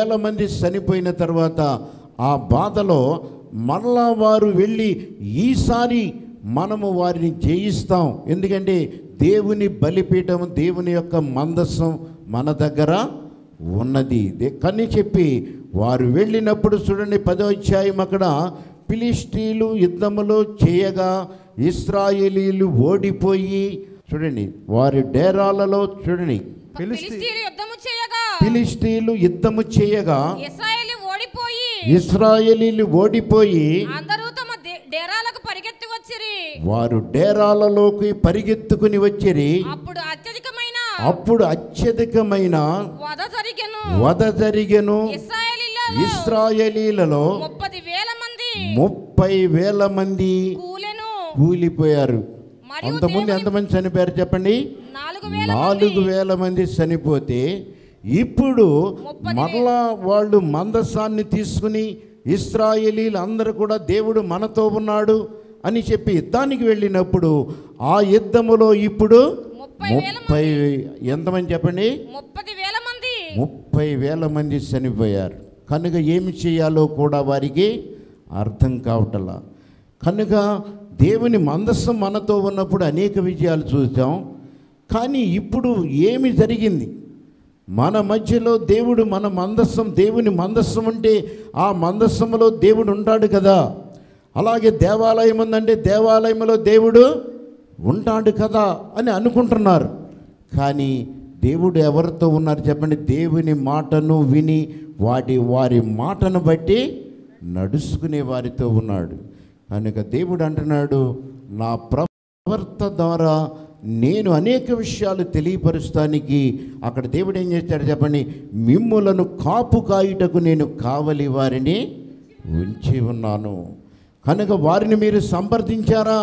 వేల మంది చనిపోయిన తర్వాత ఆ బాధలో మరలా వారు వెళ్ళి ఈసారి మనము వారిని జయిస్తాం ఎందుకంటే దేవుని బలిపీఠం దేవుని యొక్క మందస్సం మన దగ్గర ఉన్నది దే- కానీ చెప్పి వారు వెళ్ళినప్పుడు చూడండి పదో అధ్యాయం అక్కడ ఫిలిస్టీలు యుద్ధములో చేయగా ఇస్రాయేలీలు ఓడిపోయి చూడండి వారి డేరాలలో చూడండి ఫిలిస్తీన్లు యుద్ధము చేయగా ఫిలిస్టీలు యుద్ధము చేయగా ఇస్రాయేలు ఓడిపోయి ఇస్రాయేలీలు ఓడిపోయి అందరూ తమ దే- డేరాలకు పరిగెత్తి వచ్చిరి వారు డేరాలలోకి పరిగెత్తుకుని వచ్చిరి అప్పుడు అత్యధికమైన అప్పుడు అత్యధికమైన వధ జరిగెను వధ జరిగెను ఇస్రాయేలీలలో ఇస్రాయేలీలలో ముప్పది వేల మంది ముప్పై వేల మంది కూలెను కూలిపోయారు మరియు అంతకుముందు దేవుని- ఎంతమంది చనిపోయారు చెప్పండి నాలుగు వేల నాలుగు వేల మంది చనిపోతే ఇప్పుడు ముప్పది మరలా వాళ్ళు మందస్సాన్ని తీసుకుని ఇస్రాయేలీలు అందరూ కూడా దేవుడు మనతో ఉన్నాడు అని చెప్పి యుద్ధానికి వెళ్ళినప్పుడు ఆ యుద్ధములో ఇప్పుడు ముప్పై వేల ముప్పై ఎంతమంది చెప్పండి ముప్పది వేల మంది ముప్పై వేల మంది చనిపోయారు కనుక ఏమి చేయాలో కూడా వారికి అర్థం కావటలా కనుక దేవుని మందస్సం మనతో ఉన్నప్పుడు అనేక విజయాలు చూసాం కానీ ఇప్పుడు ఏమి జరిగింది మన మధ్యలో దేవుడు మన మందస్సం దేవుని మందస్సం ఉంటే ఆ మందస్సంలో దేవుడు ఉంటాడు కదా అలాగే దేవాలయం ఉందంటే దేవాలయంలో దేవుడు ఉంటాడు కదా అని అనుకుంటున్నారు కానీ దేవుడు ఎవరితో ఉన్నారు చెప్పండి దేవుని మాటను విని వాటి వారి మాటను బట్టి నడుచుకునే వారితో ఉన్నాడు కనుక దేవుడు అంటున్నాడు నా ప్రవర్త ద్వారా నేను అనేక విషయాలు తెలియపరుస్తానికి అక్కడ దేవుడు ఏం చేస్తాడు చెప్పండి మిమ్ములను కాపు కాయుటకు నేను కావలి వారిని ఉంచి ఉన్నాను కనుక వారిని మీరు సంప్రదించారా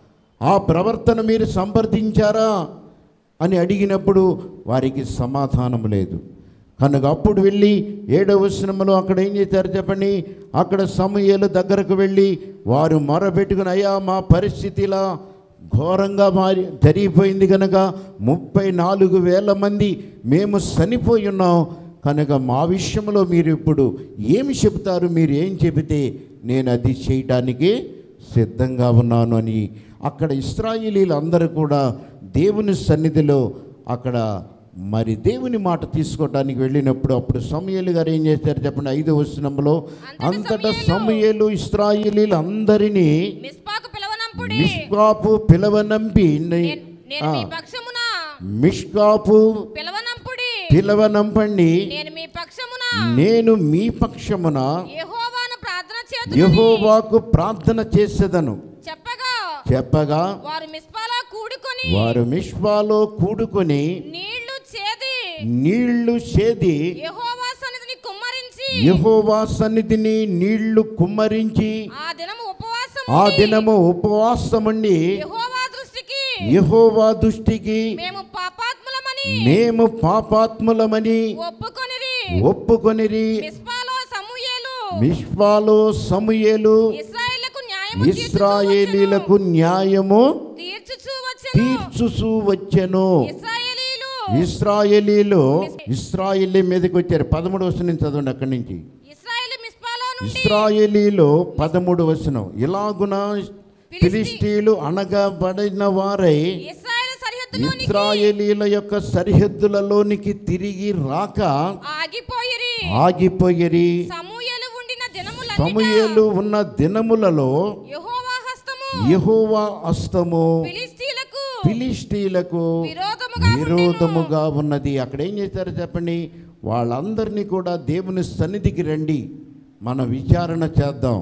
ఆ ప్రవర్తన మీరు సంప్రదించారా అని అడిగినప్పుడు వారికి సమాధానం లేదు కనుక అప్పుడు వెళ్ళి ఏడవ వచనంలో అక్కడ ఏం చేశారు చెప్పండి అక్కడ సమూయేలు దగ్గరకు వెళ్ళి వారు మొరబెట్టుకుని అయ్యా మా పరిస్థితి ఇలా ఘోరంగా మారి జరిగిపోయింది కనుక ముప్పై నాలుగు వేల మంది మేము చనిపోయి ఉన్నాం కనుక మా విషయంలో మీరు ఇప్పుడు ఏమి చెబుతారు మీరు ఏం చెబితే నేను అది చేయటానికి సిద్ధంగా ఉన్నాను అని అక్కడ ఇస్రాయేలీలు అందరూ కూడా దేవుని సన్నిధిలో అక్కడ మరి దేవుని మాట తీసుకోవడానికి వెళ్ళినప్పుడు అప్పుడు సమయలు గారు ఏం చేశారు చెప్పండి ఐదో వచనంలో అంతటా సమయలు ఇస్రాయేలీలు అందరినీ మిస్పాకు పిలవనంపుడి మిష్కాపు పిలవనంపి నే- నేను మీ పక్షమున మిష్కాపు పిలవనంపుడి పిలవనంపండి నేను మీ పక్షమున నేను మీ పక్షమున యెహోవాను ప్రార్థన చేతును యెహోవాకు ప్రార్థన చేసేదను చెప్పగా చెప్పగా వారు మిస్పాలో కూడుకొని వారు మిష్వాలో కూడుకొని నీళ్లు చేది నీళ్లు చేది యెహోవా సన్నిధిని కుమ్మరించి యెహోవా సన్నిధిని నీళ్లు కుమ్మరించి ఆ దినము ఉపవాసం ఆ దినము ఉపవాసముండి యెహోవా దృష్టికి యెహోవా దృష్టికి మేము పాపాత్ములమని మేము పాపాత్ములమని ఒప్పుకొనిరి ఒప్పుకొనిరి మిస్పాలో సమూయేలు మిష్వాలో సమూయేలు ఇస్రాయేళ్లకు న్యాయము ఇస్రాయేలీలకు న్యాయము తీర్చుచూ వచ్చెను తీర్చుచూ వచ్చెను ఇస్రాయేలీలు ఇస్రాయేలీలు ఇస్రాయేలీ మీదకి వచ్చారు పదమూడు వచనం నుంచి చదవండి అక్కడి నుంచి ఇస్రాయేల్ మిస్పాలో నుండి ఇస్రాయేలీలో పదమూడు వచనం ఇలాగున ఫిలిస్టీలు అనగబడిన వారై ఇస్రాయేల్ సరిహద్దులోనికి ఇస్రాయేలీల యొక్క సరిహద్దులలోనికి తిరిగి రాక ఆగిపోయిరి ఆగిపోయిరి సమూయేలు ఉండిన దినములన్నిట సమూయేలు ఉన్న దినములలో యెహోవా హస్తము యెహోవా అస్తము ఫిలిస్తీలకు ఫిలిస్టీలకు విరోధముగా విరోధముగా ఉన్నది అక్కడ ఏం చేశారో చెప్పండి వాళ్ళందరినీ కూడా దేవుని సన్నిధికి రండి మన విచారణ చేద్దాం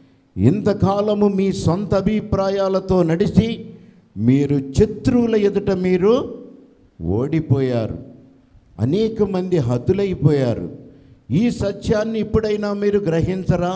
ఇంతకాలము మీ సొంత అభిప్రాయాలతో నడిచి మీరు శత్రువుల ఎదుట మీరు ఓడిపోయారు అనేక మంది హద్దులైపోయారు ఈ సత్యాన్ని ఇప్పుడైనా మీరు గ్రహించరా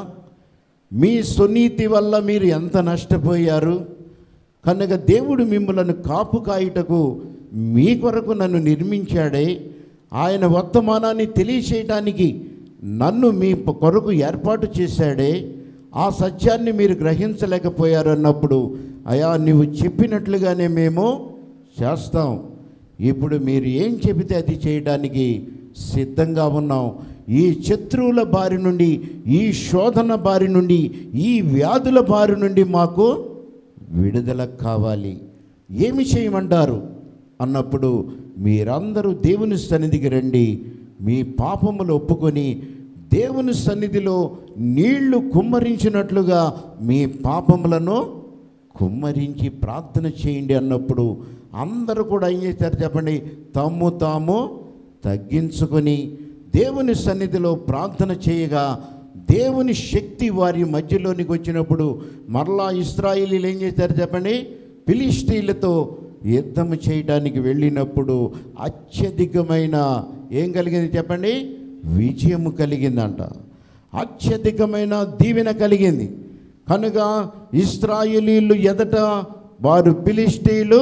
మీ సునీతి వల్ల మీరు ఎంత నష్టపోయారు కనుక దేవుడు మిమ్మలను కాపు కాయుటకు మీ కొరకు నన్ను నిర్మించాడే ఆయన వర్తమానాన్ని తెలియచేయటానికి నన్ను మీ ప- కొరకు ఏర్పాటు చేశాడే ఆ సత్యాన్ని మీరు గ్రహించలేకపోయారు అన్నప్పుడు అయా నువ్వు చెప్పినట్లుగానే మేము చేస్తాం ఇప్పుడు మీరు ఏం చెబితే అది చేయడానికి సిద్ధంగా ఉన్నాం ఈ శత్రువుల బారి నుండి ఈ శోధన బారి నుండి ఈ వ్యాధుల బారి నుండి మాకు విడుదల కావాలి ఏమి చేయమంటారు అన్నప్పుడు మీరందరూ దేవుని సన్నిధికి రండి మీ పాపములు ఒప్పుకొని దేవుని సన్నిధిలో నీళ్లు కుమ్మరించినట్లుగా మీ పాపములను కుమ్మరించి ప్రార్థన చేయండి అన్నప్పుడు అందరూ కూడా ఏం చేస్తారు చెప్పండి తమ్ము తాము తగ్గించుకొని దేవుని సన్నిధిలో ప్రార్థన చేయగా దేవుని శక్తి వారి మధ్యలోనికి వచ్చినప్పుడు మరలా ఇస్రాయిలీలు ఏం చేశారు చెప్పండి ఫిలిస్టీలతో యుద్ధం చేయడానికి వెళ్ళినప్పుడు అత్యధికమైన ఏం కలిగింది చెప్పండి విజయము కలిగిందంట అత్యధికమైన దీవెన కలిగింది కనుక ఇస్రాయేలీలు ఎదట వారు ఫిలిస్టీలు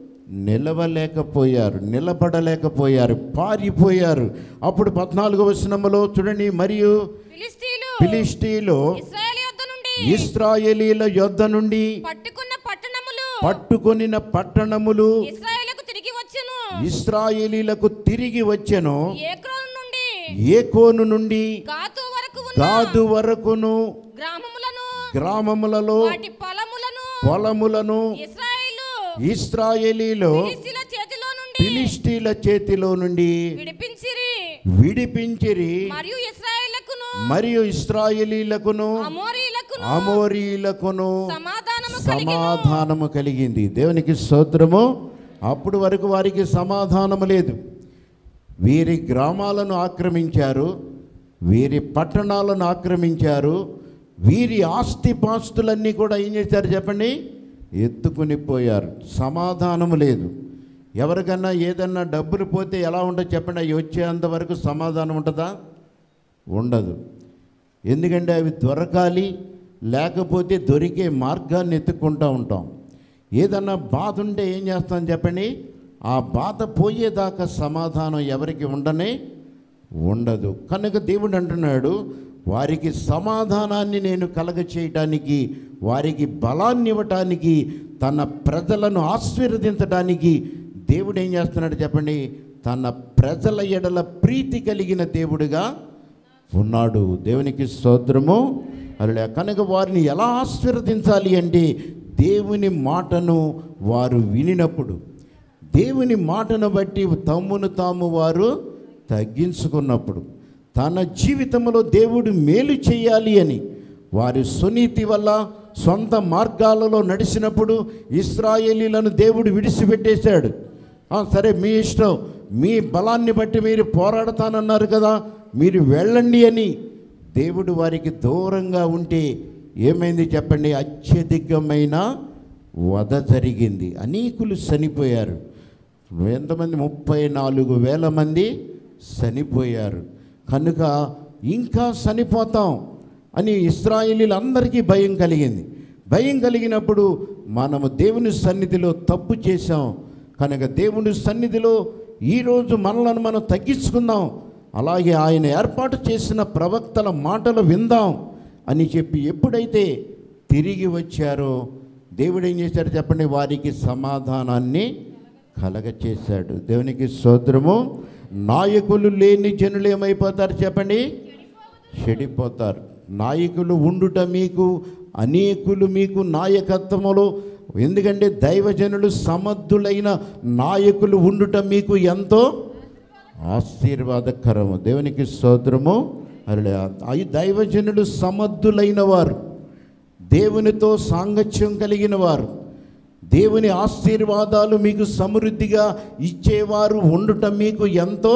నిలవలేకపోయారు నిలబడలేకపోయారు పారిపోయారు అప్పుడు పద్నాలుగో వచనములో చూడండి మరియు ఫిలిస్తీన్లు ఫిలిస్టీలు ఇశ్రాయేలు యొద్ద నుండి ఇస్రాయేలీల యొద్ద నుండి పట్టుకున్న పట్టణములు పట్టుకొనిన పట్టణములు ఇశ్రాయేలుకు తిరిగి వచ్చెను ఇస్రాయేలీలకు తిరిగి వచ్చెను ఏక్రోను నుండి ఏకోను నుండి గాతు వరకు ఉన్న గాదు వరకును గ్రామములను గ్రామములలో వాటి పొలములను పొలములను ఇశ్రాయేలు ఇస్రాయేలీలు ఫిలిస్తీన్ల చేతిలో నుండి ఫిలిస్టీల చేతిలో నుండి విడిపించిరి విడిపించిరి మరియు ఇశ్రాయేలుకును మరియు ఇస్రాయేలీలకును అమోరీలకును అమోరీలకును సమాధానము కలిగెను సమాధానము కలిగింది దేవునికి స్తోత్రము అప్పుడు వరకు వారికి సమాధానము లేదు వీరి గ్రామాలను ఆక్రమించారు వీరి పట్టణాలను ఆక్రమించారు వీరి ఆస్తిపాస్తులన్నీ కూడా ఏం చేశారు చెప్పండి ఎత్తుకుని పోయారు సమాధానము లేదు ఎవరికన్నా ఏదన్నా డబ్బులు పోతే ఎలా ఉండదు చెప్పండి అవి వచ్చేంత వరకు సమాధానం ఉంటుందా ఉండదు ఎందుకంటే అవి దొరకాలి లేకపోతే దొరికే మార్గాన్ని ఎత్తుక్కుంటూ ఉంటాం ఏదన్నా బాధ ఉంటే ఏం చేస్తాం చెప్పండి ఆ బాధ పోయేదాకా సమాధానం ఎవరికి ఉండనే ఉండదు కనుక దేవుడు అంటున్నాడు వారికి సమాధానాన్ని నేను కలగ చేయటానికి వారికి బలాన్ని ఇవ్వటానికి తన ప్రజలను ఆశీర్వదించడానికి దేవుడు ఏం చేస్తున్నాడు చెప్పండి తన ప్రజల ఎడల ప్రీతి కలిగిన దేవుడుగా ఉన్నాడు దేవునికి స్తోత్రము అలా కనుక వారిని ఎలా ఆశీర్వదించాలి అంటే దేవుని మాటను వారు వినినప్పుడు దేవుని మాటను బట్టి తమ్మును తాము వారు తగ్గించుకున్నప్పుడు తన జీవితంలో దేవుడు మేలు చేయాలి అని వారి సునీతి వల్ల సొంత మార్గాలలో నడిచినప్పుడు ఇస్రాయేలీలను దేవుడు విడిచిపెట్టేశాడు "ఆ, సరే మీ ఇష్టం మీ బలాన్ని బట్టి మీరు పోరాడతానన్నారు కదా మీరు వెళ్ళండి అని దేవుడు వారికి దూరంగా ఉంటే ఏమైంది చెప్పండి అత్యధికమైన వధ జరిగింది అనేకులు చనిపోయారు ఎంతమంది ముప్పై నాలుగు వేల మంది చనిపోయారు కనుక ఇంకా చనిపోతాం అని ఇస్రాయేలీలందరికీ భయం కలిగింది భయం కలిగినప్పుడు మనము దేవుని సన్నిధిలో తప్పు చేశాం కనుక దేవుని సన్నిధిలో ఈరోజు మనలను మనం తగ్గించుకుందాం అలాగే ఆయన ఏర్పాటు చేసిన ప్రవక్తల మాటలు విందాం అని చెప్పి ఎప్పుడైతే తిరిగి వచ్చారో దేవుడు ఏం చేశాడు చెప్పండి వారికి సమాధానాన్ని కలగచేశాడు దేవునికి స్తోత్రము నాయకులు లేని జనులు ఏమైపోతారు చెప్పండి చెడిపోతారు నాయకులు ఉండుట మీకు అనేకులు మీకు నాయకత్వములు ఎందుకంటే దైవజనులు సమర్థులైన నాయకులు ఉండుట మీకు ఎంతో ఆశీర్వాదకరము దేవునికి స్తోత్రము అలా ఈ దైవజనులు సమర్థులైన వారు దేవునితో సాంగత్యం కలిగిన వారు దేవుని ఆశీర్వాదాలు మీకు సమృద్ధిగా ఇచ్చేవారు ఉండటం మీకు ఎంతో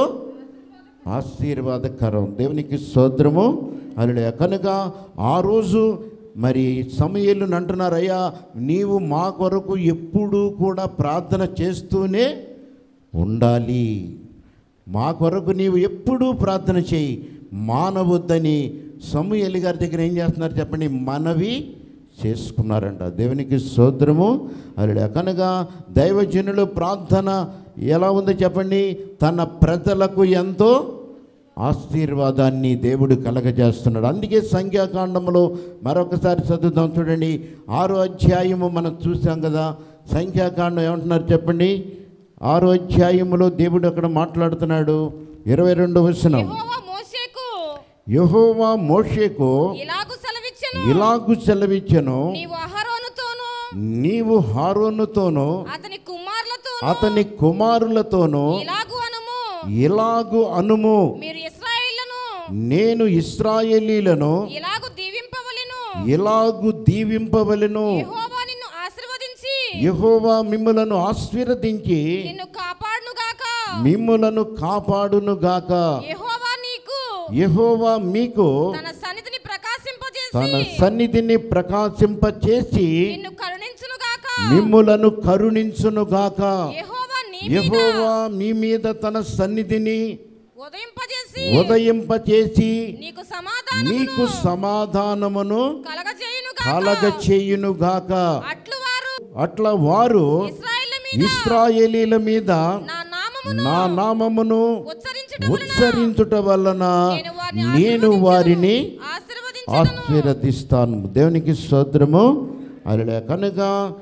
ఆశీర్వాదకరం దేవునికి స్తోత్రము అలా కనుక ఆ రోజు మరి సమయలు అంటున్నారు అయ్యా నీవు మా కొరకు ఎప్పుడూ కూడా ప్రార్థన చేస్తూనే ఉండాలి మా కొరకు నీవు ఎప్పుడూ ప్రార్థన చేయి మానవద్దని సమూహలి గారి దగ్గర ఏం చేస్తున్నారు చెప్పండి మనవి చేసుకున్నారంట దేవునికి స్తోత్రము అలా కనుక దైవజనులు ప్రార్థన ఎలా ఉందో చెప్పండి తన ప్రజలకు ఎంతో ఆశీర్వాదాన్ని దేవుడు కలగజేస్తున్నాడు అందుకే సంఖ్యాకాండంలో మరొకసారి చదువుదాం చూడండి ఆరో అధ్యాయము మనం చూసాం కదా సంఖ్యాకాండం ఏమంటున్నారు చెప్పండి ఆరో అధ్యాయములో దేవుడు అక్కడ మాట్లాడుతున్నాడు ఇరవై రెండు వచనం యెహోవా మోషేకు యెహోవా మోషేకు ఇలాగు సెలవిచ్చెను ఇలాగు సెలవిచ్చెను నీవు అహరోనుతోను నీవు హారోనుతోను అతని కుమారులతో అతని కుమారులతోను ఇలాగు అనుము ఇలాగు అనుము మీరు ఇస్రాయేళ్లను నేను ఇస్రాయేలీలను ఇలాగు దీవింపవలెను ఇలాగు దీవింపవలెను యెహోవా నిన్ను ఆశీర్వదించి యెహోవా మిమ్ములను ఆశీర్వదించి నిన్ను కాపాడునుగాక మిమ్ములను కాపాడునుగాక యెహోవా నీకు యెహోవా మీకు తన సన్నిధిని ప్రకాశింపజేసి తన సన్నిధిని ప్రకాశింపచేసి నిన్ను కరుణించునుగాక మిమ్ములను కరుణించునుగాక యెహోవా నీ యెహోవా మీ మీద తన సన్నిధిని ఉదయింపజేసి ఉదయింపచేసి నీకు సమాధానం నీకు సమాధానమును కలగజేయునుగాక కలగ చేయునుగాక అట్లు వారు అట్లా వారు ఇస్రాయేళ్ల మీద ఇస్రాయేలీల మీద నా నామమును నా నామమును ఉచ్చరించుట ఉచ్చరించుట వలన నేను వారిని నేను వారిని ఆశీర్వదించు ఆశీర్వదిస్తాను దేవునికి స్తోత్రము అలా కనుక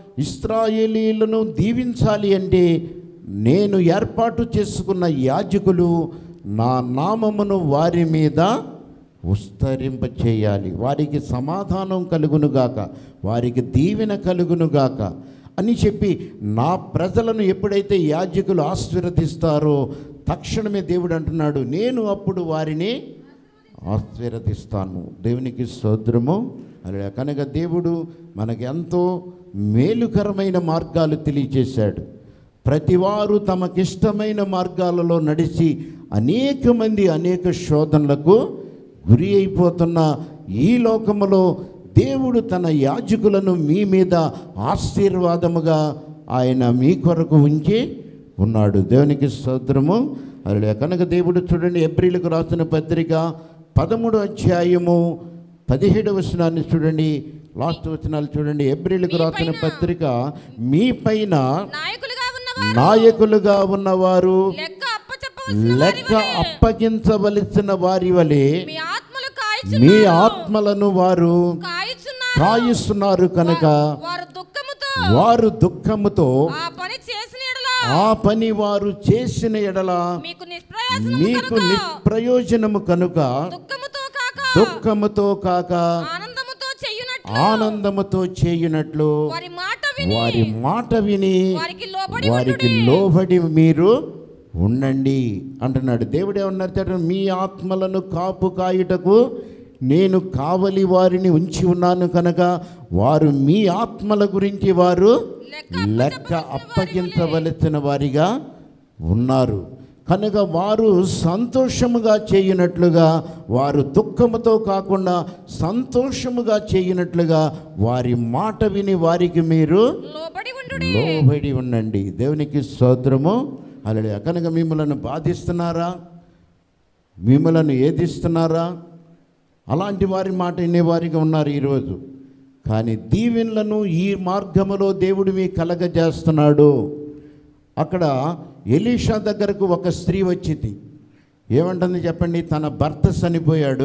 ఇస్రాయేలీలను దీవించాలి అంటే నేను ఏర్పాటు చేసుకున్న యాజకులు నా నామమును వారి మీద విస్తరింప చేయాలి వారికి సమాధానం కలుగునుగాక వారికి దీవెన కలుగునుగాక అని చెప్పి నా ప్రజలను ఎప్పుడైతే యాజకులు ఆశీర్వదిస్తారో తక్షణమే దేవుడు అంటున్నాడు నేను అప్పుడు వారిని ఆశీర్వదిస్తాను దేవునికి స్తోత్రము అలా కనుక దేవుడు మనకి ఎంతో మేలుకరమైన మార్గాలు తెలియచేశాడు ప్రతివారు తమకిష్టమైన మార్గాలలో నడిచి అనేక మంది అనేక శోధనలకు గురి అయిపోతున్న ఈ లోకములో దేవుడు తన యాజకులను మీ మీద ఆశీర్వాదముగా ఆయన మీ కొరకు ఉంచి ఉన్నాడు దేవునికి స్తోత్రము అలా కనుక దేవుడు చూడండి ఎబ్రిలకు రాసిన పత్రిక పదమూడు అధ్యాయము పదిహేడు వచనాన్ని చూడండి లాస్ట్ వచనాలు చూడండి ఎబ్రిలకు రాసిన పత్రిక మీ పైన నాయకులుగా ఉన్నవారు నాయకులుగా ఉన్నవారు లెక్క అప్పచెప్పవలసిన లెక్క అప్పగించవలసిన వారి వలె మీ ఆత్మలు కాయచు మీ ఆత్మలను వారు కాయచున్నారు కాయిస్తున్నారు కనుక వారు దుఃఖముతో వారు దుఃఖముతో ఆ పని చేసిన ఎడల ఆ పని వారు చేసిన ఎడల మీకు నిష్ప్రయోజనము మీకు కనుక నిష్ప్రయోజనము కనుక దుఃఖముతో కాక దుఃఖముతో కాక ఆనందముతో చెయ్యునట్లు ఆనందముతో చేయునట్లు వారి మాట విని వారి మాట విని వారికి లోబడి వారికి ఉండుడి. లోబడి మీరు ఉండండి అంటున్నాడు దేవుడు ఏమన్నారు చెప్పండి? మీ ఆత్మలను కాపు కాయుటకు నేను కావలి వారిని ఉంచి ఉన్నాను కనుక వారు మీ ఆత్మల గురించి వారు లెక్క లెక్క అప్పగించవలసిన వారిగా ఉన్నారు కనుక వారు సంతోషముగా చేయనట్లుగా వారు దుఃఖముతో కాకుండా సంతోషముగా చేయనట్లుగా వారి మాట విని వారికి మీరు లోబడి ఉండు లోబడి ఉండండి దేవునికి స్తోత్రము అలా కనుక మిమ్మలను బాధిస్తున్నారా మిమ్మలను ఏదిస్తున్నారా అలాంటి వారి మాట వినేవారిగా ఉన్నారు ఈరోజు కానీ దీవెనలను ఈ మార్గములో దేవుడు మీ కలగజేస్తున్నాడు అక్కడ ఎలీషా దగ్గరకు ఒక స్త్రీ వచ్చింది ఏమంటుంది చెప్పండి తన భర్త చనిపోయాడు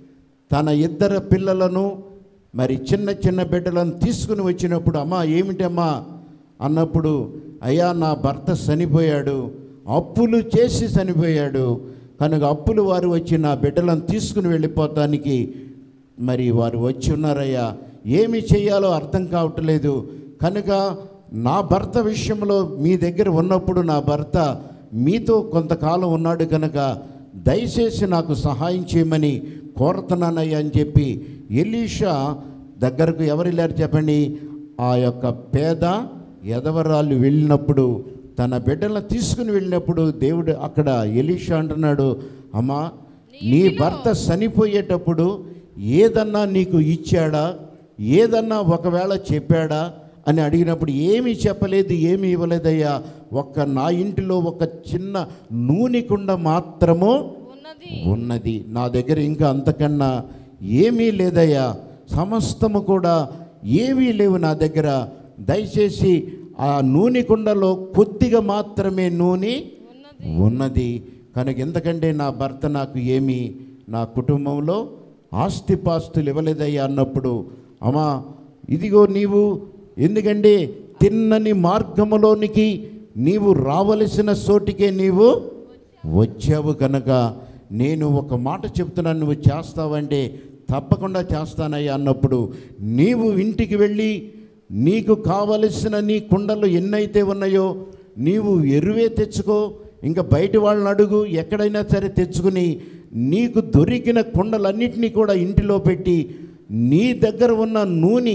తన ఇద్దరు పిల్లలను మరి చిన్న చిన్న బిడ్డలను తీసుకుని వచ్చినప్పుడు అమ్మా ఏమిటమ్మా అన్నప్పుడు అయ్యా నా భర్త చనిపోయాడు అప్పులు చేసి చనిపోయాడు కనుక అప్పులు వారు వచ్చి నా బిడ్డలను తీసుకుని వెళ్ళిపోతానికి మరి వారు వచ్చి ఉన్నారయ్యా ఏమి చేయాలో అర్థం కావట్లేదు కనుక నా భర్త విషయంలో మీ దగ్గర ఉన్నప్పుడు నా భర్త మీతో కొంతకాలం ఉన్నాడు కనుక దయచేసి నాకు సహాయం చేయమని కోరుతున్నానయ్యా అని చెప్పి ఎలీషా దగ్గరకు ఎవరు వెళ్ళారు చెప్పండి ఆ యొక్క పేద ఎదవరాళ్ళు వెళ్ళినప్పుడు తన బిడ్డలను తీసుకుని వెళ్ళినప్పుడు దేవుడు అక్కడ ఎలీషా అంటున్నాడు అమ్మా నీ భర్త చనిపోయేటప్పుడు ఏదన్నా నీకు ఇచ్చాడా ఏదన్నా ఒకవేళ చెప్పాడా అని అడిగినప్పుడు ఏమీ చెప్పలేదు ఏమీ ఇవ్వలేదయ్యా ఒక్క నా ఇంటిలో ఒక చిన్న నూనె కుండ మాత్రము ఉన్నది ఉన్నది నా దగ్గర ఇంకా అంతకన్నా ఏమీ లేదయ్యా సమస్తము కూడా ఏమీ లేవు నా దగ్గర దయచేసి ఆ నూనె కుండలో కొద్దిగా మాత్రమే నూనె ఉన్నది ఉన్నది కనుక ఎందుకంటే నా భర్త నాకు ఏమి నా కుటుంబంలో ఆస్తిపాస్తులు ఇవ్వలేదయ్యా అన్నప్పుడు అమ్మా ఇదిగో నీవు ఎందుకంటే తిన్నని మార్గములోనికి నీవు రావలసిన చోటికే నీవు వచ్చావు కనుక నేను ఒక మాట చెప్తున్నాను నువ్వు చేస్తావంటే తప్పకుండా చేస్తానయ్యా అన్నప్పుడు నీవు ఇంటికి వెళ్ళి నీకు కావలసిన నీ కుండలు ఎన్నైతే ఉన్నాయో నీవు ఎరువే తెచ్చుకో ఇంకా బయట వాళ్ళని అడుగు ఎక్కడైనా సరే తెచ్చుకుని నీకు దొరికిన కుండలన్నిటినీ కూడా ఇంటిలో పెట్టి నీ దగ్గర ఉన్న నూనె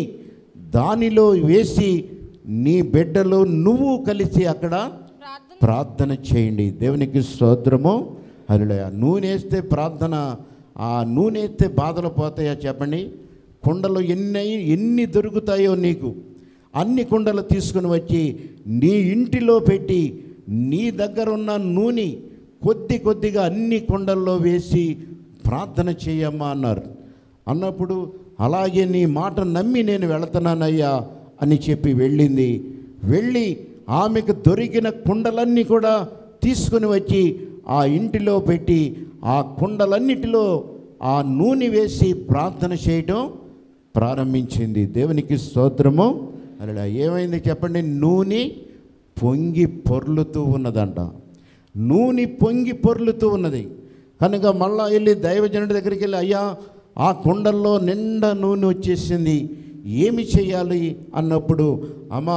దానిలో వేసి నీ బిడ్డలు నువ్వు కలిసి అక్కడ ప్రార్థన ప్రార్థన చేయండి దేవునికి స్తోత్రము అలా నూనె వేస్తే ప్రార్థన ఆ నూనె వేస్తే బాధలు పోతాయా చెప్పండి కుండలు ఎన్ని ఎన్ని దొరుకుతాయో నీకు అన్ని కుండలు తీసుకుని వచ్చి నీ ఇంటిలో పెట్టి నీ దగ్గర ఉన్న నూనె కొద్ది కొద్దిగా అన్ని కుండల్లో వేసి ప్రార్థన చేయమ్మా అన్నారు అన్నప్పుడు అలాగే నీ మాట నమ్మి నేను వెళుతున్నానయ్యా అని చెప్పి వెళ్ళింది వెళ్ళి ఆమెకు దొరికిన కుండలన్నీ కూడా తీసుకుని వచ్చి ఆ ఇంటిలో పెట్టి ఆ కుండలన్నిటిలో ఆ నూనె వేసి ప్రార్థన చేయటం ప్రారంభించింది దేవునికి స్తోత్రము అలా ఏమైంది చెప్పండి నూనె పొంగి పొర్లుతూ ఉన్నదంట నూనె పొంగి పొర్లుతూ ఉన్నది కనుక మళ్ళా వెళ్ళి దైవజనుడి దగ్గరికి వెళ్ళి అయ్యా ఆ కుండల్లో నిండా నూనె వచ్చేసింది ఏమి చేయాలి అన్నప్పుడు అమ్మా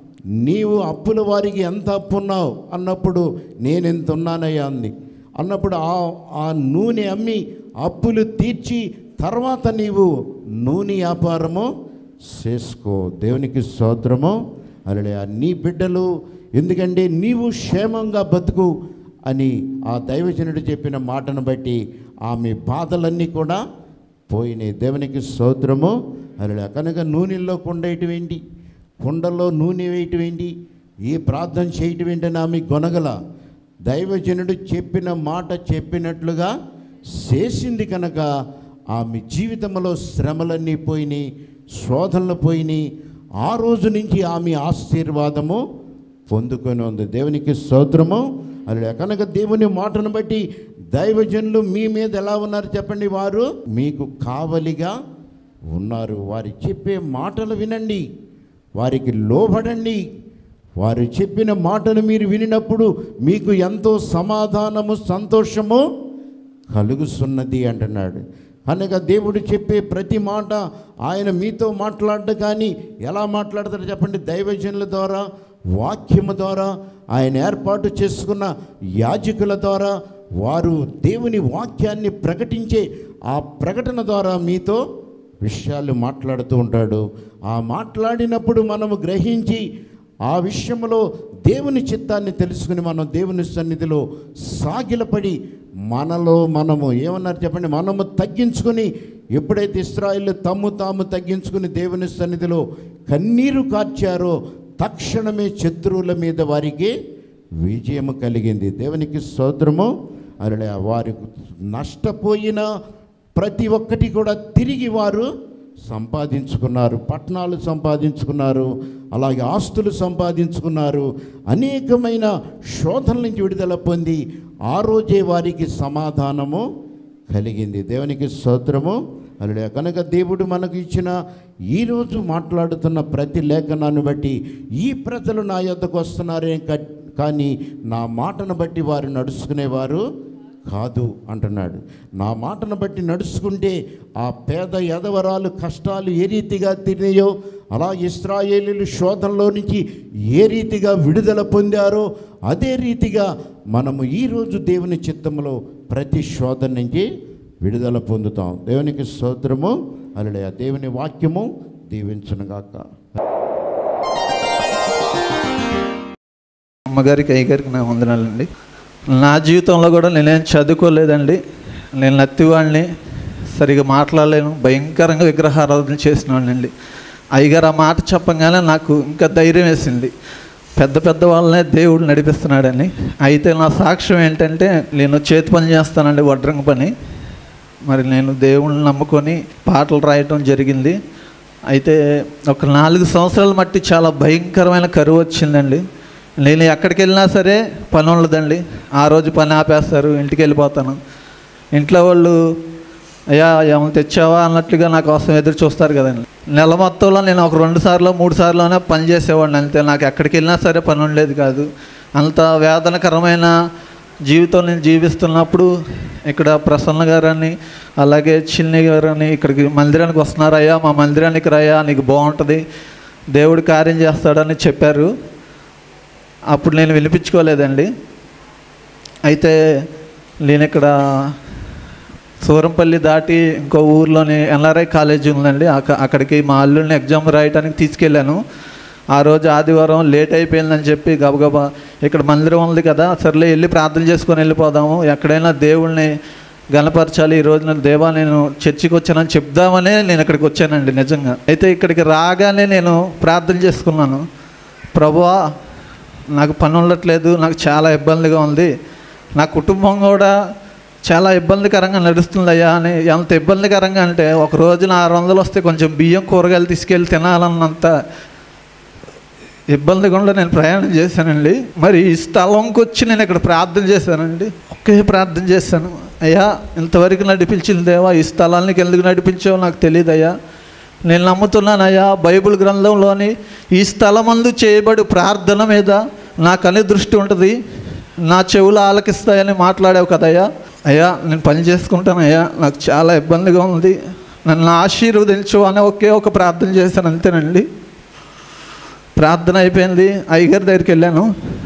నీవు అప్పుల వారికి ఎంత అప్పు ఉన్నావు అన్నప్పుడు నేను ఎంత ఉన్నానయ్యా అంది అన్నప్పుడు ఆ ఆ నూనె అమ్మి అప్పులు తీర్చి తర్వాత నీవు నూనె వ్యాపారము చేసుకో దేవునికి స్తోత్రము అలా నీ బిడ్డలు ఎందుకంటే నీవు క్షేమంగా బతుకు అని ఆ దైవజనుడు చెప్పిన మాటను బట్టి ఆమె బాధలన్నీ కూడా పోయినాయి దేవునికి స్తోత్రము అలా కనుక నూనెల్లో కొండేయటం ఏంటి కుండలో నూనె వేయటం ఏంటి ఈ ప్రార్థన చేయటం ఏంటని ఆమె గొనగల దైవజనుడు చెప్పిన మాట చెప్పినట్లుగా చేసింది కనుక ఆమె జీవితంలో శ్రమలన్నీ పోయినాయి శోధనలు పోయినాయి ఆ రోజు నుంచి ఆమె ఆశీర్వాదము పొందుకొని ఉంది దేవునికి స్తోత్రము అలా కనుక దేవుని మాటను బట్టి దైవజనులు మీ మీద ఎలా ఉన్నారు చెప్పండి వారు మీకు కావలిగా ఉన్నారు వారు చెప్పే మాటలు వినండి వారికి లోబడండి వారు చెప్పిన మాటలు మీరు వినినప్పుడు మీకు ఎంతో సమాధానము సంతోషము కలుగుతున్నది అంటున్నాడు కనుక దేవుడు చెప్పే ప్రతి మాట ఆయన మీతో మాట్లాడ్డ కానీ ఎలా మాట్లాడతారు చెప్పండి దైవజనుల ద్వారా వాక్యము ద్వారా ఆయన ఏర్పాటు చేసుకున్న యాజకుల ద్వారా వారు దేవుని వాక్యాన్ని ప్రకటించే ఆ ప్రకటన ద్వారా మీతో విషయాలు మాట్లాడుతూ ఉంటాడు ఆ మాట్లాడినప్పుడు మనము గ్రహించి ఆ విషయంలో దేవుని చిత్తాన్ని తెలుసుకుని మనం దేవుని సన్నిధిలో సాగిలపడి మనలో మనము ఏమన్నారు చెప్పండి మనము తగ్గించుకొని ఎప్పుడైతే ఇస్రాయిల్ తమ్ము తాము తగ్గించుకుని దేవుని సన్నిధిలో కన్నీరు కార్చారో తక్షణమే శత్రువుల మీద వారికి విజయము కలిగింది దేవునికి స్తోత్రము అలా వారి నష్టపోయిన ప్రతి ఒక్కటి కూడా తిరిగి వారు సంపాదించుకున్నారు పట్టణాలు సంపాదించుకున్నారు అలాగే ఆస్తులు సంపాదించుకున్నారు అనేకమైన శోధనల నుంచి విడుదల పొంది ఆ రోజే వారికి సమాధానము కలిగింది దేవునికి స్తోత్రము అలా కనుక దేవుడు మనకు ఇచ్చిన ఈరోజు మాట్లాడుతున్న ప్రతి లేఖనాన్ని బట్టి ఈ ప్రజలు నా యొద్దకు వస్తున్నారే కా- కానీ నా మాటను బట్టి వారు నడుచుకునేవారు కాదు అంటున్నాడు నా మాటను బట్టి నడుచుకుంటే ఆ పేద యదవరాలు కష్టాలు ఏ రీతిగా తిరినాయో అలా ఇస్రాయేలీలు శోధనలో నుంచి ఏ రీతిగా విడుదల పొందారో అదే రీతిగా మనము ఈరోజు దేవుని చిత్తంలో ప్రతి శోధన నుంచి విడుదల పొందుతాం దేవునికి స్తోత్రము అలడే దేవుని వాక్యము దీవించునుగాక అమ్మగారికి అయ్యగారికి నా వందనాలండి నా జీవితంలో కూడా నేనేం చదువుకోలేదండి నేను నత్తివాడిని సరిగా మాట్లాడలేను భయంకరంగా విగ్రహారాధన చేసిన వాడినండి అయ్యగారు ఆ మాట చెప్పగానే నాకు ఇంకా ధైర్యం వేసింది పెద్ద పెద్ద వాళ్ళనే దేవుడు నడిపిస్తున్నాడని అయితే నా సాక్ష్యం ఏంటంటే నేను చేతి పని చేస్తానండి వడ్రంగ పని మరి నేను దేవుణ్ణి నమ్ముకొని పాటలు రాయటం జరిగింది అయితే ఒక నాలుగు సంవత్సరాల మట్టి చాలా భయంకరమైన కరువు వచ్చిందండి నేను ఎక్కడికి వెళ్ళినా సరే పని ఉండదండి ఆ రోజు పని ఆపేస్తారు ఇంటికి వెళ్ళిపోతాను ఇంట్లో వాళ్ళు అయ్యా ఏమైనా తెచ్చావా అన్నట్లుగా నా కోసం ఎదురు చూస్తారు కదండి నెల మొత్తంలో నేను ఒక రెండు సార్లు మూడు సార్లునే పని చేసేవాడిని అంతే నాకు ఎక్కడికి వెళ్ళినా సరే పని ఉండేది కాదు అంత వేదనకరమైన జీవితం నేను జీవిస్తున్నప్పుడు ఇక్కడ ప్రసన్న గారని అలాగే చిన్ని గారని ఇక్కడికి మందిరానికి వస్తున్నారయ్యా మా మందిరానికి రాయా నీకు బాగుంటుంది దేవుడు కార్యం చేస్తాడని చెప్పారు అప్పుడు నేను వినిపించుకోలేదండి అయితే నేను ఇక్కడ సూరంపల్లి దాటి ఇంకో ఊర్లోని ఎన్ఆర్ఐ కాలేజీ ఉందండి అక్క- అక్కడికి మా అల్లుడిని ఎగ్జామ్ రాయడానికి తీసుకెళ్ళాను ఆ రోజు ఆదివారం లేట్ అయిపోయిందని చెప్పి గబగబా ఇక్కడ మందిరం ఉంది కదా సర్లే వెళ్ళి ప్రార్థన చేసుకొని వెళ్ళిపోదాము ఎక్కడైనా దేవుళ్ళని గణపరచాలి ఈ రోజు నేను దేవా నేను చర్చికి వచ్చానని చెప్దామనే నేను ఇక్కడికి వచ్చానండి నిజంగా అయితే ఇక్కడికి రాగానే నేను ప్రార్థన చేసుకున్నాను ప్రభువా నాకు పని ఉండట్లేదు నాకు చాలా ఇబ్బందిగా ఉంది నా కుటుంబం కూడా చాలా ఇబ్బందికరంగా నడుస్తుందయ్యా అని ఎంత ఇబ్బందికరంగా అంటే ఒక రోజున ఆరు వందలు వస్తే కొంచెం బియ్యం కూరగాయలు తీసుకెళ్ళి తినాలన్నంత ఇబ్బంది గుండా నేను ప్రయాణం చేశానండి మరి ఈ స్థలంకి వచ్చి నేను ఇక్కడ ప్రార్థన చేశానండి ఒకే ప్రార్థన చేశాను అయ్యా ఇంతవరకు నడిపించిన దేవా ఈ స్థలానికి ఎందుకు నడిపించావో నాకు తెలియదు అయ్యా నేను నమ్ముతున్నానయ్యా బైబిల్ గ్రంథంలోని ఈ స్థలమందు చేయబడి ప్రార్థన మీద నాకు అనే దృష్టి ఉంటుంది నా చెవులు ఆలకిస్తాయని మాట్లాడావు కదయ్యా అయ్యా నేను పని చేసుకుంటానయ్యా నాకు చాలా ఇబ్బందిగా ఉంది నన్ను ఆశీర్వదించు అనే ఒకే ఒక ప్రార్థన చేశాను అంతేనండి ప్రార్థన అయిపోయింది అయ్యగారి దగ్గరికి వెళ్ళాను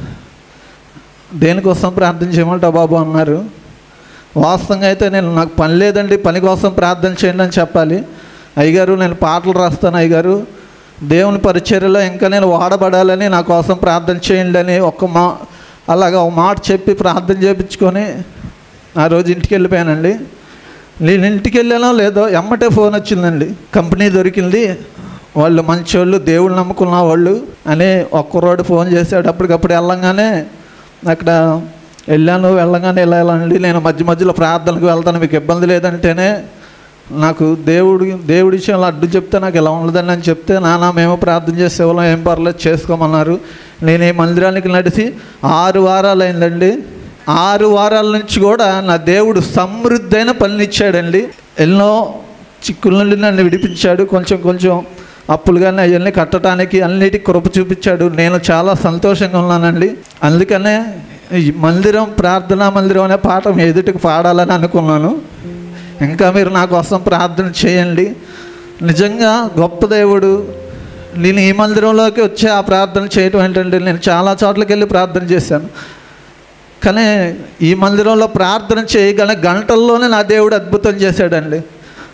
దేనికోసం ప్రార్థన చేయమంటావు బాబు అన్నారు వాస్తవంగా అయితే నేను నాకు పని లేదండి పని కోసం ప్రార్థన చేయండి అని చెప్పాలి అయ్యగారు నేను పాటలు రాస్తాను అయ్యగారు దేవుని పరిచర్యలో ఇంకా నేను వాడబడాలని నా కోసం ప్రార్థన చేయండి అని ఒక్క మా అలాగా ఒక మాట చెప్పి ప్రార్థన చేయించుకొని ఆ రోజు ఇంటికి వెళ్ళిపోయానండి నేను ఇంటికి వెళ్ళానో లేదో ఎమ్మటే ఫోన్ వచ్చిందండి కంపెనీ దొరికింది వాళ్ళు మంచోళ్ళు దేవుళ్ళు నమ్ముకున్న వాళ్ళు అని ఒక్కరోడు ఫోన్ చేశాడు అప్పటికప్పుడు వెళ్ళంగానే అక్కడ వెళ్ళాను వెళ్ళగానే వెళ్ళాలండి నేను మధ్య మధ్యలో ప్రార్థనకు వెళ్తాను మీకు ఇబ్బంది లేదంటేనే నాకు దేవుడి దేవుడి విషయంలో అడ్డు చెప్తే నాకు ఇలా ఉండదని అని చెప్తే నాన్న మేము ప్రార్థన చేసేవాళ్ళం ఏం పర్లేదు చేసుకోమన్నారు నేను ఈ మందిరానికి నడిచి ఆరు వారాలు అయిందండి ఆరు వారాల నుంచి కూడా నా దేవుడు సమృద్ధైన పనినిచ్చాడండి ఎన్నో చిక్కుల నుండి నన్ను విడిపించాడు కొంచెం కొంచెం అప్పులు కానీ అవన్నీ కట్టడానికి అన్నిటికీ కృప చూపించాడు నేను చాలా సంతోషంగా ఉన్నానండి అందుకనే ఈ మందిరం ప్రార్థనా మందిరం అనే పాట మీ ఎదుటికి పాడాలని అనుకున్నాను ఇంకా మీరు నా కోసం ప్రార్థన చేయండి నిజంగా గొప్ప దేవుడు నేను ఈ మందిరంలోకి వచ్చి ఆ ప్రార్థన చేయటం ఏంటంటే నేను చాలా చోట్లకి వెళ్ళి ప్రార్థన చేశాను కానీ ఈ మందిరంలో ప్రార్థన చేయగల గంటల్లోనే నా దేవుడు అద్భుతం చేశాడండి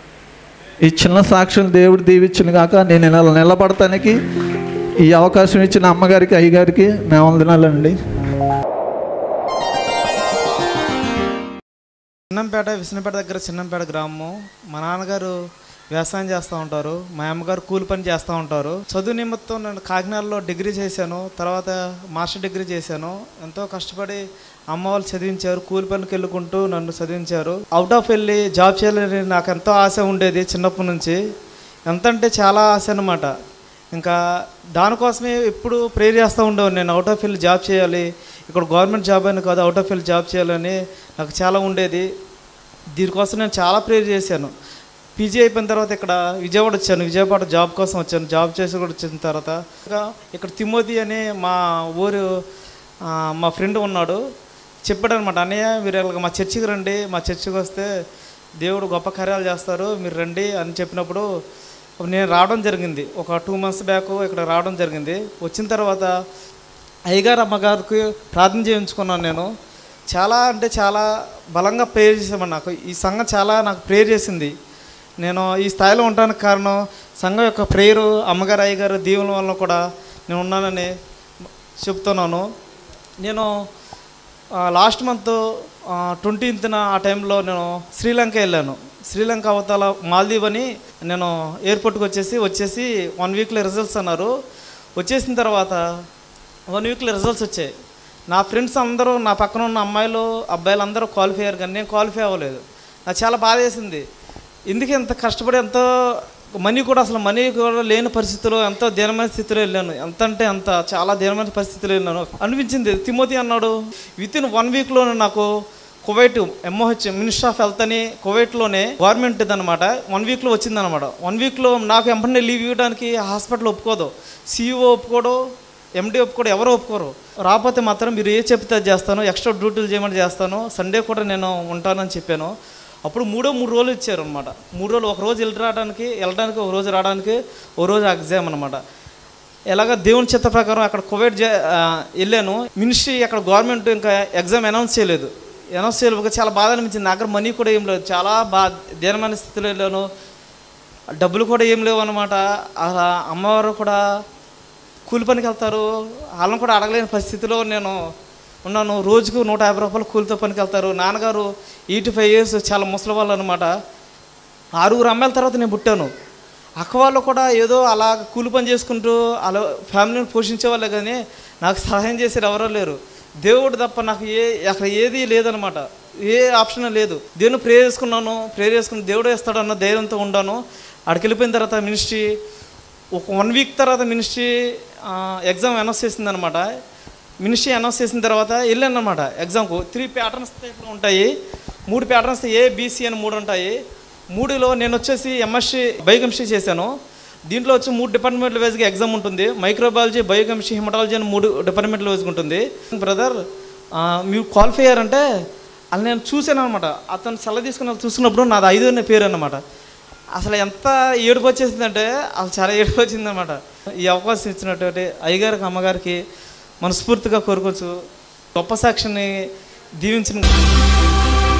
ఈ చిన్న సాక్ష్యం దేవుడు దీవించిన కాక నేను ఇలా నిలబడటానికి ఈ అవకాశం ఇచ్చిన అమ్మగారికి అయ్యగారికి నా వందనాలండి చిన్నంపేట విసనపేట దగ్గర చిన్నంపేట గ్రామం మా నాన్నగారు వ్యవసాయం చేస్తూ ఉంటారు మా అమ్మగారు కూలి పని చేస్తూ ఉంటారు చదువు నిమిత్తం నేను కాకినాడలో డిగ్రీ చేశాను తర్వాత మాస్టర్ డిగ్రీ చేశాను ఎంతో కష్టపడి అమ్మ వాళ్ళు చదివించారు కూలి పనికి వెళ్ళుకుంటూ నన్ను చదివించారు అవుట్ ఆఫ్ వెళ్ళి జాబ్ చేయాలని నాకు ఎంతో ఆశ ఉండేది చిన్నప్పటి నుంచి ఎంత అంటే చాలా ఆశ అనమాట ఇంకా దానికోసమే ఎప్పుడు ప్రేర్ చేస్తూ ఉండేవాడిని నేను అవుట్ ఆఫ్ ఫీల్డ్ జాబ్ చేయాలి ఇక్కడ గవర్నమెంట్ జాబ్ అని కాదు అవుట్ ఆఫ్ ఫీల్డ్ జాబ్ చేయాలని నాకు చాలా ఉండేది దీనికోసం నేను చాలా ప్రేర్ చేశాను పీజీ అయిపోయిన తర్వాత ఇక్కడ విజయవాడ వచ్చాను విజయవాడ జాబ్ కోసం వచ్చాను జాబ్ చేసి కూడా వచ్చిన తర్వాత ఇంకా ఇక్కడ తిమోతి అనే మా ఊరు ఆ, మా ఫ్రెండ్ ఉన్నాడు చెప్పాడు అనమాట అన్నయ్య మీరు ఇలాగ మా చర్చికి రండి మా చర్చికి వస్తే దేవుడు గొప్ప కార్యాలు చేస్తారు మీరు రండి అని చెప్పినప్పుడు నేను రావడం జరిగింది ఒక టూ మంత్స్ బ్యాక్ ఇక్కడ రావడం జరిగింది వచ్చిన తర్వాత అయ్యగారు అమ్మగారికి ప్రార్థన చేయించుకున్నాను నేను చాలా అంటే చాలా బలంగా ప్రేయర్ చేసామని నాకు ఈ సంఘం చాలా నాకు ప్రేయర్ చేసింది నేను ఈ స్థాయిలో ఉండడానికి కారణం సంఘం యొక్క ప్రేయరు అమ్మగారు అయ్యగారు దీవుల వల్ల కూడా నేను ఉన్నానని చెప్తున్నాను నేను లాస్ట్ మంత్ ట్వంటీన్త్న ఆ టైంలో నేను శ్రీలంక వెళ్ళాను శ్రీలంక అవతల మాల్దీవ్ అని నేను ఎయిర్పోర్ట్కి వచ్చేసి వచ్చేసి వన్ వీక్లో రిజల్ట్స్ అన్నారు వచ్చేసిన తర్వాత వన్ వీక్లో రిజల్ట్స్ వచ్చాయి నా ఫ్రెండ్స్ అందరూ నా పక్కన ఉన్న అమ్మాయిలు అబ్బాయిలు అందరూ క్వాలిఫై అయ్యారు కానీ నేను క్వాలిఫై అవ్వలేదు నాకు చాలా బాధ వేసింది ఎందుకు ఎంత కష్టపడి ఎంతో మనీ కూడా అసలు మనీ కూడా లేని పరిస్థితిలో ఎంతో దీనమైన స్థితిలో వెళ్ళాను ఎంత అంటే అంత చాలా దీనమైన పరిస్థితిలో వెళ్ళాను అనిపించింది తిమోతి అన్నాడు విత్ ఇన్ వన్ వీక్లోనే నాకు Kuwait MOH minister of health అని కువైట్లోనే గవర్నమెంట్ అనమాట వన్ వీక్లో వచ్చిందనమాట వన్ వీక్లో నాకు వెంటనే లీవ్ ఇవ్వడానికి హాస్పిటల్ ఒప్పుకోదు సీఈఓ ఒప్పుకోడు ఎండి ఒప్పుకోడు ఎవరు ఒప్పుకోరు రాకపోతే మాత్రం మీరు ఏ చెప్తే అది చేస్తాను ఎక్స్ట్రా డ్యూటీలు చేయమని చేస్తాను సండే కూడా నేను ఉంటానని చెప్పాను అప్పుడు మూడో మూడు రోజులు ఇచ్చారు అనమాట మూడు రోజులు ఒక రోజు వెళ్ళి రావడానికి వెళ్ళడానికి ఒక రోజు రావడానికి ఒక రోజు ఎగ్జామ్ అనమాట ఎలాగ దేవుని చిత్త ప్రకారం అక్కడ కోవిడ్ జే- ఆ, వెళ్ళాను మినిస్ట్రీ అక్కడ గవర్నమెంట్ ఇంకా ఎగ్జామ్ అనౌన్స్ చేయలేదు అనౌన్స్ చేయలేదు చాలా బాధ అనిపించింది నా దగ్గర మనీ కూడా ఏం లేదు చాలా బా దీనమైన స్థితిలో వెళ్ళాను డబ్బులు కూడా ఏం లేవు అనమాట అలా అమ్మవారు కూడా కూలి పనికి వెళ్తారు వాళ్ళని కూడా అడగలేని పరిస్థితిలో నేను ఉన్నాను రోజుకు నూట యాభై రూపాయలు కూలితో పనికి వెళ్తారు నాన్నగారు ఎయిటీ ఫైవ్ ఇయర్స్ చాలా ముసలి వాళ్ళు అనమాట ఆరుగురు అమ్మాయిల తర్వాత నేను పుట్టాను అక్క వాళ్ళు కూడా ఏదో అలా కూలి పని చేసుకుంటూ అలా ఫ్యామిలీని పోషించే వాళ్ళే కానీ నాకు సహాయం చేసేది ఎవరో లేరు దేవుడు తప్ప నాకు ఏ అక్కడ ఏది లేదనమాట ఏ ఆప్షన్ లేదు దేవుని ప్రేర్ చేసుకున్నాను ప్రేర్ చేసుకుని దేవుడు వేస్తాడన్న ధైర్యంతో ఉన్నాను అక్కడికి వెళ్ళిపోయిన తర్వాత మినిస్ట్రీ ఒక వన్ వీక్ తర్వాత మినిస్ట్రీ ఎగ్జామ్ అనౌన్స్ చేసింది అనమాట మినిస్ట్రీ అనౌన్స్ చేసిన తర్వాత వెళ్ళాను అనమాట ఎగ్జామ్కు త్రీ ప్యాటర్న్స్ టైప్లో ఉంటాయి మూడు ప్యాటర్న్స్ ఏ బీసీ అని మూడు ఉంటాయి మూడులో నేను వచ్చేసి ఎంఎస్సీ బయోకెమిస్ట్రీ చేశాను దీంట్లో వచ్చి మూడు డిపార్ట్మెంట్ల వైజ్గా ఎగ్జామ్ ఉంటుంది మైక్రోబయాలజీ బయోకెమిస్ట్రీ హిమటాలజీ అని మూడు డిపార్ట్మెంట్ల వైజ్గా ఉంటుంది బ్రదర్ మీరు క్వాలిఫై అయ్యారంటే అది నేను చూశాను అనమాట అతను సెలవు తీసుకున్న చూసుకున్నప్పుడు నాది ఐదో అనే పేరు అనమాట అసలు ఎంత ఏడుపు వచ్చేసిందంటే అసలు చాలా ఏడుపు వచ్చిందనమాట ఈ అవకాశం ఇచ్చినటువంటి అయ్యగారికి అమ్మగారికి మనస్ఫూర్తిగా కోరుకోవచ్చు గొప్ప సాక్షిని దీవించిన